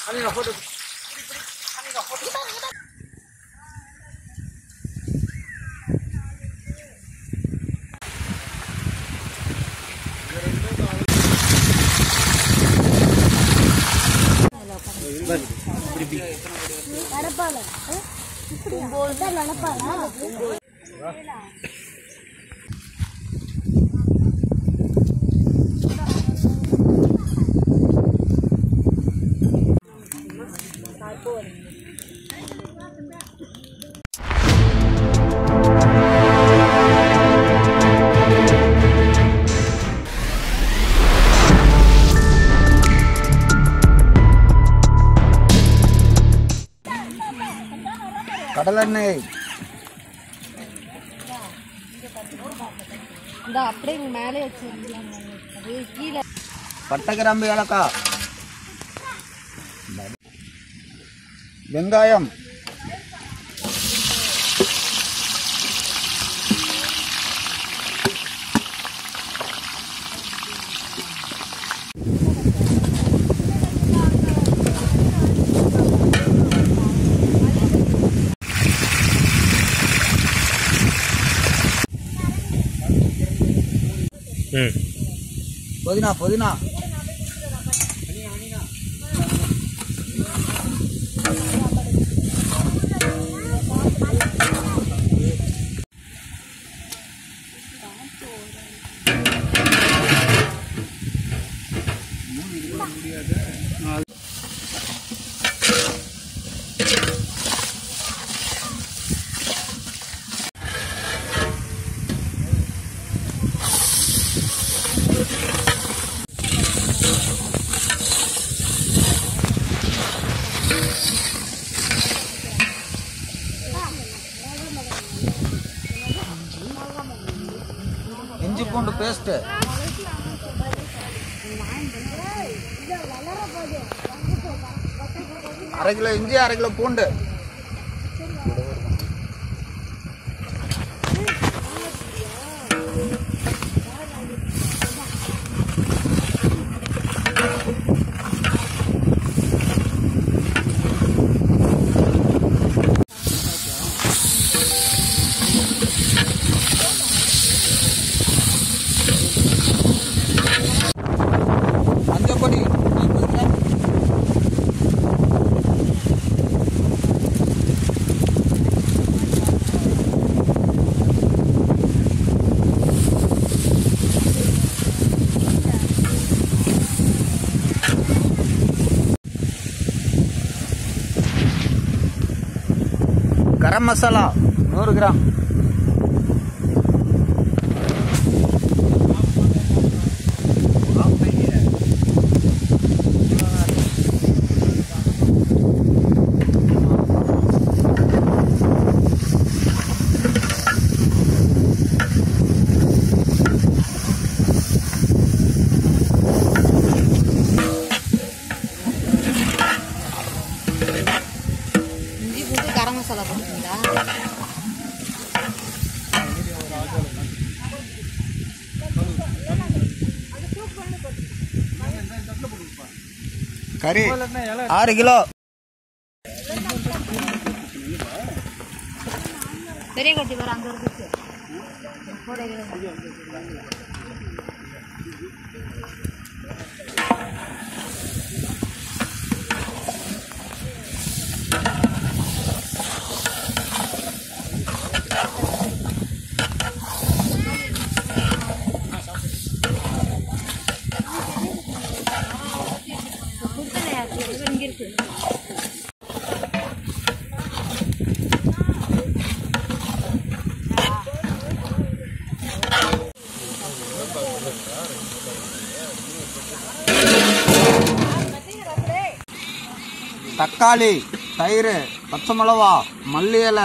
நடப்பால இப்படி நடப்பாளா கடலெண்ணெய் இந்த அப்படியே இங்க மேலே வச்சிருந்தாங்க அது கீழே பட்டை கிராம்பு ஏலக்காய் வெங்காயம் புதினா புதினா இஞ்சி பூண்டு பேஸ்ட்டு அரை கிலோ இஞ்சி அரை கிலோ பூண்டு மஞ்சள் பொடி ஐம்பது கிராம் கரம் மசாலா நூறு கிராம் இஞ்சி போட்டு கரம் மசாலா போட்டுங்களா கறி ஆறு கிலோ பெரிய கட்டி வர அங்கே இருக்கு இங்கே இருக்கு தக்காளி தயிர் பச்சை மிளவா மல்லி இலை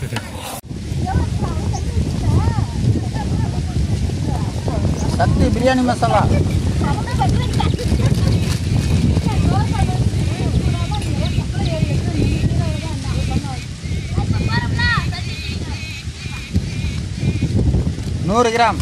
சக்தி பிரியாணி மசாலா நூறு கிராம்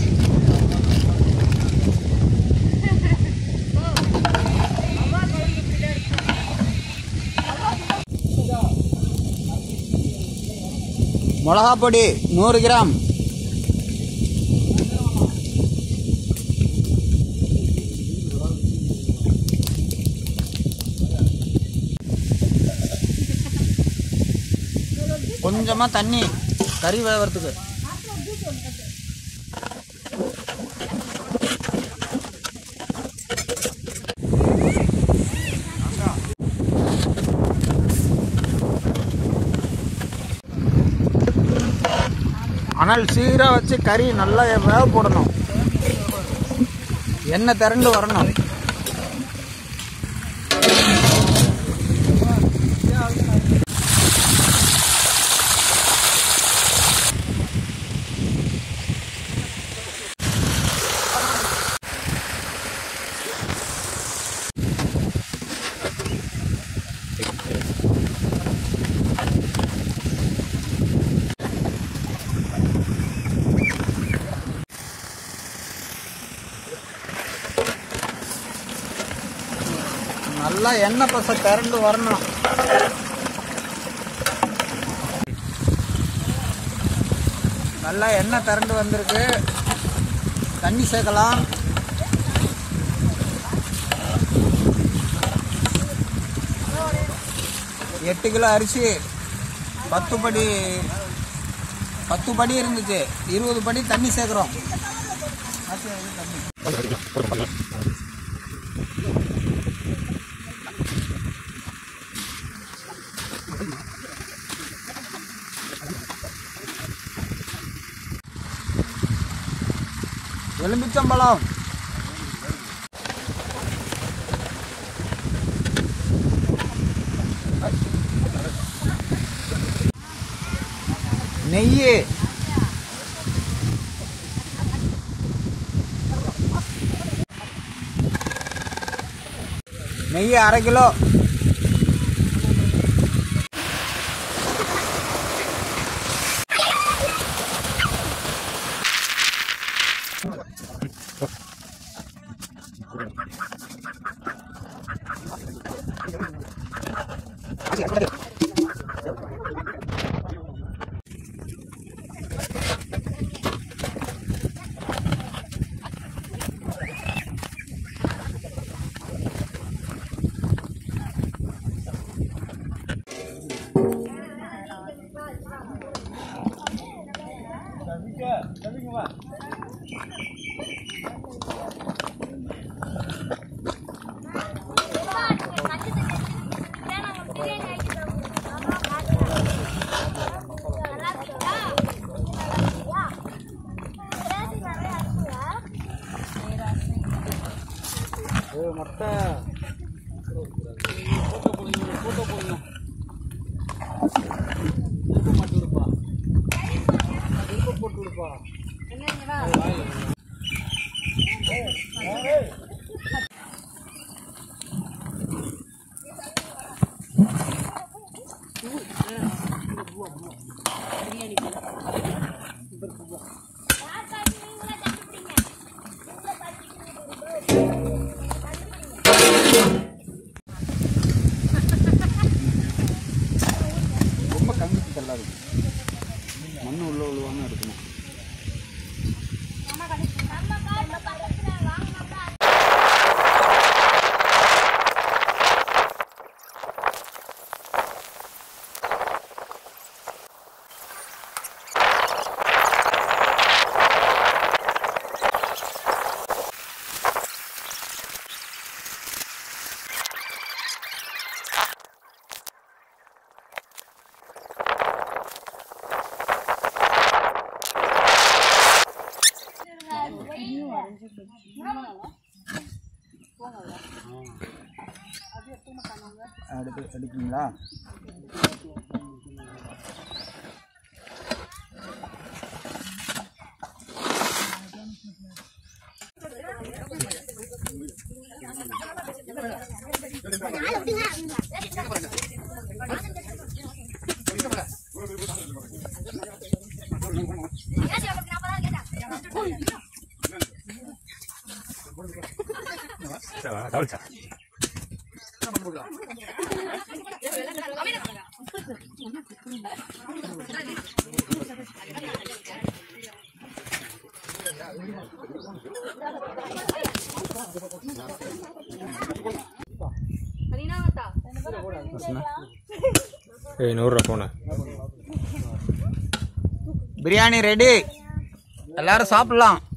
மிளகா பொடி நூறு கிராம் கொஞ்சமா தண்ணி கறி வேகிறதுக்கு அனல் சீராக வச்சு கறி நல்லா வேக போடணும் எண்ணெய் திரண்டு வரணும் நல்லா எண்ணெய் பசை திரண்டு வரணும் நல்லா எண்ணெய் திரண்டு வந்திருக்கு தண்ணி சேர்க்கலாம் எட்டு கிலோ அரிசி பத்து படி பத்து படி இருந்துச்சு இருபது படி தண்ணி சேர்க்குறோம் எலும்பிச்சம்பழம் நெய் நெய் அரை கிலோ மொட்டை ரொம்ப கண்ணுக்கு தள்ளாது மண்ணு உள்ள உள்ளவாம இருக்கணும் அடுத்து அடிப்பீங்களா ஏய் நூறுரூவா போன பிரியாணி ரெடி எல்லாரும் சாப்பிடலாம்